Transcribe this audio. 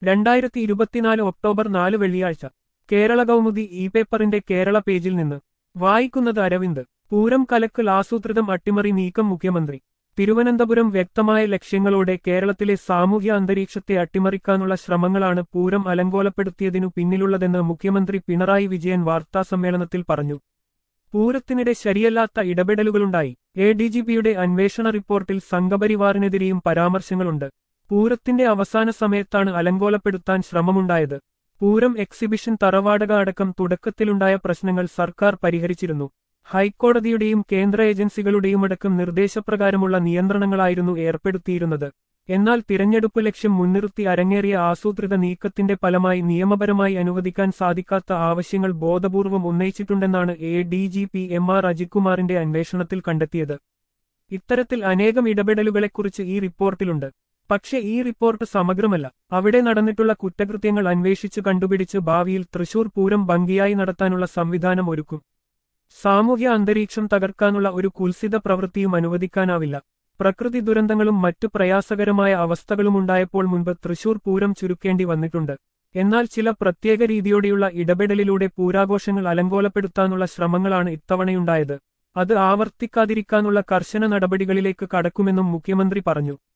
രണ്ടായിരത്തി ഇരുപത്തിനാല് ഒക്ടോബർ നാല് വെള്ളിയാഴ്ച കേരള കൗമുദി ഇ പേപ്പറിന്റെ കേരള പേജിൽ നിന്ന് വായിക്കുന്നത് അരവിന്ദ് പൂരം കലക്കൽ ആസൂത്രിതം അട്ടിമറി നീക്കം മുഖ്യമന്ത്രി തിരുവനന്തപുരം വ്യക്തമായ ലക്ഷ്യങ്ങളോടെ കേരളത്തിലെ സാമൂഹ്യ അന്തരീക്ഷത്തെ അട്ടിമറിക്കാനുള്ള ശ്രമങ്ങളാണ് പൂരം അലങ്കോലപ്പെടുത്തിയതിനു പിന്നിലുള്ളതെന്ന് മുഖ്യമന്ത്രി പിണറായി വിജയൻ വാർത്താസമ്മേളനത്തിൽ പറഞ്ഞു പൂരത്തിനിടെ ശരിയല്ലാത്ത ഇടപെടലുകളുണ്ടായി എ ഡി ജി പിയുടെ അന്വേഷണ റിപ്പോർട്ടിൽ സംഘപരിവാറിനെതിരെയും പരാമർശങ്ങളുണ്ട് പൂരത്തിന്റെ അവസാന സമയത്താണ് അലങ്കോലപ്പെടുത്താൻ ശ്രമമുണ്ടായത് പൂരം എക്സിബിഷൻ തറവാടക അടക്കം തുടക്കത്തിലുണ്ടായ പ്രശ്നങ്ങൾ സർക്കാർ പരിഹരിച്ചിരുന്നു ഹൈക്കോടതിയുടെയും കേന്ദ്ര ഏജൻസികളുടെയുമടക്കം നിർദ്ദേശപ്രകാരമുള്ള നിയന്ത്രണങ്ങളായിരുന്നു ഏർപ്പെടുത്തിയിരുന്നത് എന്നാൽ തിരഞ്ഞെടുപ്പ് ലക്ഷ്യം മുൻനിർത്തി അരങ്ങേറിയ ആസൂത്രിത നീക്കത്തിന്റെ ഫലമായി നിയമപരമായി അനുവദിക്കാൻ സാധിക്കാത്ത ആവശ്യങ്ങൾ ബോധപൂർവം ഉന്നയിച്ചിട്ടുണ്ടെന്നാണ് A D G P M R അജിത്കുമാറിന്റെ അന്വേഷണത്തിൽ കണ്ടെത്തിയത് ഇത്തരത്തിൽ അനേകം ഇടപെടലുകളെക്കുറിച്ച് ഈ റിപ്പോർട്ടിലുണ്ട് പക്ഷേ ഈ റിപ്പോർട്ട് സമഗ്രമല്ല അവിടെ നടന്നിട്ടുള്ള കുറ്റകൃത്യങ്ങൾ അന്വേഷിച്ച് കണ്ടുപിടിച്ച് ഭാവിയിൽ തൃശൂർ പൂരം ഭംഗിയായി നടത്താനുള്ള സംവിധാനം ഒരുക്കും സാമൂഹ്യ അന്തരീക്ഷം തകർക്കാനുള്ള ഒരു കുൽസിത പ്രവൃത്തിയും അനുവദിക്കാനാവില്ല പ്രകൃതി ദുരന്തങ്ങളും മറ്റു പ്രയാസകരമായ അവസ്ഥകളുമുണ്ടായപ്പോൾ മുൻപ് തൃശൂർ പൂരം ചുരുക്കേണ്ടി വന്നിട്ടുണ്ട് എന്നാൽ ചില പ്രത്യേക രീതിയോടെയുള്ള ഇടപെടലിലൂടെ പൂരാഘോഷങ്ങൾ അലങ്കോലപ്പെടുത്താനുള്ള ശ്രമങ്ങളാണ് ഇത്തവണയുണ്ടായത് അത് ആവർത്തിക്കാതിരിക്കാനുള്ള കർശന നടപടികളിലേക്ക് കടക്കുമെന്നും മുഖ്യമന്ത്രി പറഞ്ഞു